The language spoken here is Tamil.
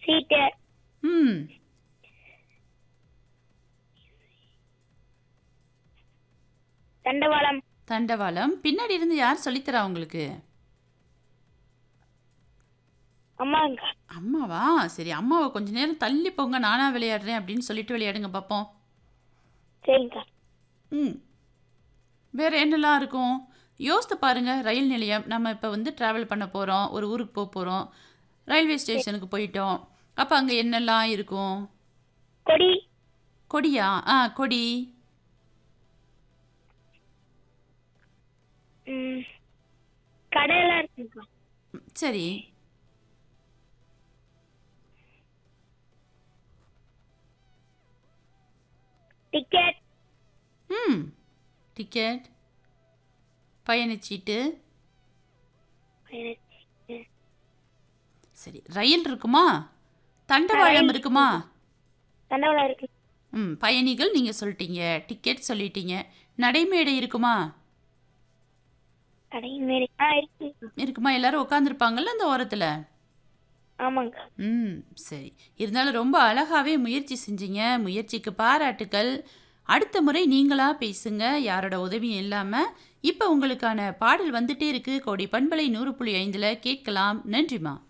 சீட்டு ம் தண்டவாளம் தண்டவாளம் பின்னாடி இருந்து யார் சொல்லித்தரா உங்களுக்கு அம்மாங்க அம்மாவா சரி அம்மாவை கொஞ்ச நேரம் தள்ளி போங்க நானா விளையாடுறேன் அப்படின்னு சொல்லிட்டு விளையாடுங்க பார்ப்போம் சரிங்கக்கா ம் வேற என்னெல்லாம் இருக்கும் யோசித்து பாருங்க ரயில் நிலையம் நம்ம இப்போ வந்து ட்ராவல் பண்ண போகிறோம் ஒரு ஊருக்கு போக போகிறோம் ரயில்வே ஸ்டேஷனுக்கு போயிட்டோம் அப்போ அங்கே என்னெல்லாம் இருக்கும் கொடி கொடியா ஆ கொடி ம், கடையெல்லாம் இருக்குங்கக்கா ம், சரி டிக்கெட் ம் டிக்கெட் பயணச்சீட்டு சரி ரயில் இருக்குமா தண்டவாளம் இருக்குமா தண்டவாளம் இருக்கு ம் பயணிகள் நீங்கள் சொல்லிட்டீங்க டிக்கெட் சொல்லிட்டீங்க நடைமேடை இருக்குமா கடையின் மேலே ஆ இருக்குங்கக்கா இருக்குமா எல்லாரும் உட்காந்துருப்பாங்கல்ல அந்த ஓரத்தில் ஆமாங்கக்கா ம் சரி இருந்தாலும் ரொம்ப அழகாகவே முயற்சி செஞ்சீங்க முயற்சிக்கு பாராட்டுக்கள் அடுத்த முறை நீங்களாக பேசுங்க யாரோட உதவியும் இல்லாமல் இப்போ உங்களுக்கான பாடல் வந்துட்டே இருக்கு கோடி பண்பலை நூறு புள்ளி ஐந்தில் கேட்கலாம் நன்றிம்மா